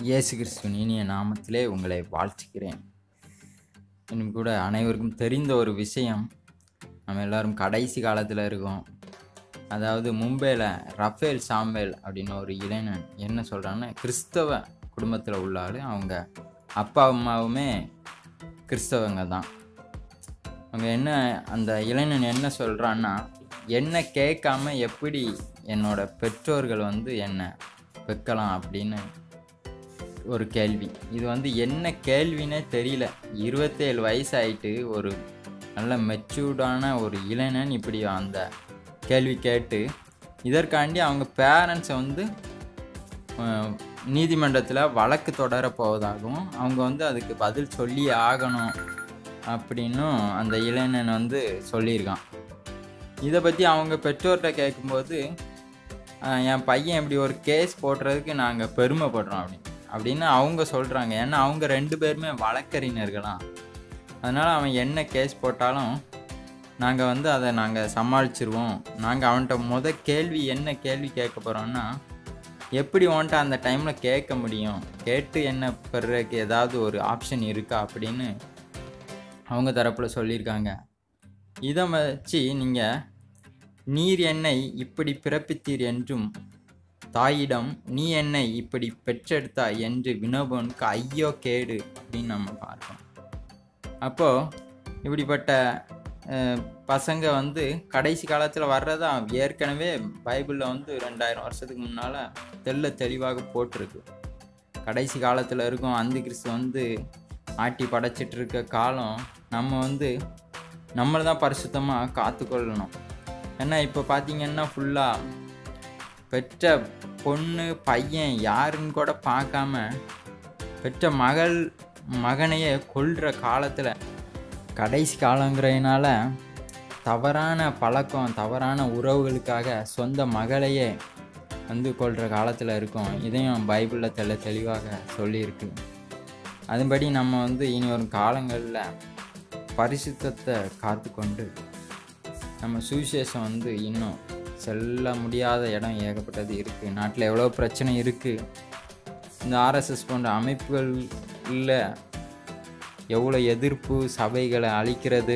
இயேசு கிறிஸ்துவின் இனிய நாமத்திலே உங்களை வாழ்த்துகிறேன் இன்னும் கூட அனைவருக்கும் தெரிந்த ஒரு விஷயம் நம்ம எல்லாரும் கடைசி காலத்தில் இருக்கோம் அதாவது மும்பையில் ரஃபேல் சாம்பேல் அப்படின்னு ஒரு இளைஞன் என்ன சொல்கிறான்னா கிறிஸ்தவ குடும்பத்தில் உள்ள ஆள் அவங்க அப்பா அம்மாவுமே கிறிஸ்தவங்க தான் அவங்க என்ன அந்த இளைஞன் என்ன சொல்கிறான்னா என்ன கேட்காம எப்படி என்னோட பெற்றோர்கள் வந்து என்னை வைக்கலாம் அப்படின்னு ஒரு கேள்வி இது வந்து என்ன கேள்வினே தெரியல இருபத்தேழு வயசு ஆயிட்டு ஒரு நல்ல மெச்சூர்டான ஒரு இளைஞன் இப்படி அந்த கேள்வி கேட்டு இதற்காண்டி அவங்க பேரண்ட்ஸை வந்து நீதிமன்றத்தில் வழக்கு தொடர போவதாகவும் அவங்க வந்து அதுக்கு பதில் சொல்லி ஆகணும் அப்படின்னும் அந்த இளைஞன் வந்து சொல்லியிருக்கான் இதை பற்றி அவங்க பெற்றோர்கிட்ட கேட்கும்போது ஆஹ், என் பையன் இப்படி ஒரு கேஸ் போடுறதுக்கு நாங்கள் பெருமைப்படுறோம் அப்படின்னு அப்படின்னு அவங்க சொல்கிறாங்க ஏன்னா அவங்க ரெண்டு பேருமே வழக்கறிஞர்களாம் அதனால் அவன் என்ன கேஸ் போட்டாலும் நாங்கள் வந்து அதை நாங்கள் சமாளிச்சிருவோம் நாங்கள் அவன்கிட்ட முத கேள்வி என்ன கேள்வி கேட்க போகிறோம்னா எப்படி உன்கிட்ட அந்த டைமில் கேட்க முடியும் கேட்டு என்ன பெறதுக்கு ஏதாவது ஒரு ஆப்ஷன் இருக்கா அப்படின்னு அவங்க தரப்பில் சொல்லியிருக்காங்க இதை வச்சு நீங்கள் நீர் என்னை இப்படி பிறப்பித்தீர் என்றும் தாயிடம் நீ என்னை இப்படி பெற்றெடுத்தாய் என்று வினோபனுக்கு ஐயோ கேடு அப்படின்னு நம்ம பார்க்கோம் அப்போது இப்படிப்பட்ட அஹ், பசங்க வந்து கடைசி காலத்தில் வர்றதா ஏற்கனவே பைபிளில் வந்து ரெண்டாயிரம் வருஷத்துக்கு முன்னால் தெள்ள தெளிவாக போட்டிருக்கு கடைசி காலத்தில் இருக்கும் அந்த கிறிஸ்து வந்து ஆட்டி படைச்சிட்டு இருக்க காலம் நம்ம வந்து நம்மளை தான் பரிசுத்தமாக காத்துக்கொள்ளணும் ஏன்னா இப்போ பார்த்தீங்கன்னா ஃபுல்லாக பெற்ற பொண்ணு பையன் யாருன்னு கூட பார்க்காம பெற்ற மகள் மகனையே கொல்ற காலத்தில் கடைசி காலங்கிறதுனால தவறான பழக்கம் தவறான உறவுகளுக்காக சொந்த மகளையே வந்து கொல்ற காலத்தில் இருக்கும் இதையும் பைபிளில் தெள்ள தெளிவாக சொல்லியிருக்கு அதுபடி நம்ம வந்து இனி வரும் காலங்களில் பரிசுத்தத்தை காத்துக்கொண்டு நம்ம சுவிசேஷம் வந்து இன்னும் செல்ல முடியாத இடம் ஏகப்பட்டது இருக்குது நாட்டில் எவ்வளோ பிரச்சனை இருக்குது இந்த ஆர்எஸ்எஸ் போன்ற அமைப்புகள் இல்லை எவ்வளோ எதிர்ப்பு சபைகளை அழிக்கிறது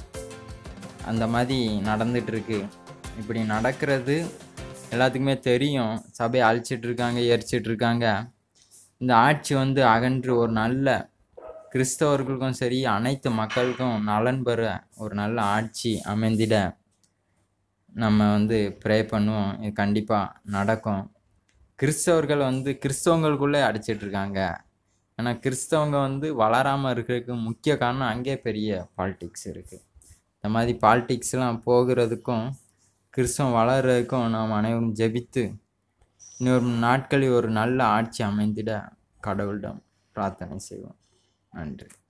அந்த மாதிரி நடந்துட்டு இருக்கு இப்படி நடக்கிறது எல்லாத்துக்குமே தெரியும் சபையை அழிச்சிட்டு இருக்காங்க எரிச்சிட்டு இருக்காங்க இந்த ஆட்சி வந்து அகன்று ஒரு நல்ல கிறிஸ்தவர்களுக்கும் சரி அனைத்து மக்களுக்கும் நலன் பெற ஒரு நல்ல ஆட்சி அமைந்திட நம்ம வந்து ப்ரே பண்ணுவோம் இது கண்டிப்பாக நடக்கும் கிறிஸ்தவர்கள் வந்து கிறிஸ்தவங்களுக்குள்ளே அடிச்சிட்டு இருக்காங்க ஏன்னா கிறிஸ்தவங்க வந்து வளராமல் இருக்கிறதுக்கு முக்கிய காரணம் அங்கே பெரிய பாலிடிக்ஸ் இருக்குது இந்த மாதிரி பாலிடிக்ஸ்லாம் போகிறதுக்கும் கிறிஸ்தவம் வளர்கிறதுக்கும் நாம் அனைவரும் ஜெபித்து இன்னொரு நாட்களில் ஒரு நல்ல ஆட்சி அமைந்திட கடவுளிடம் பிரார்த்தனை செய்வோம் நன்றி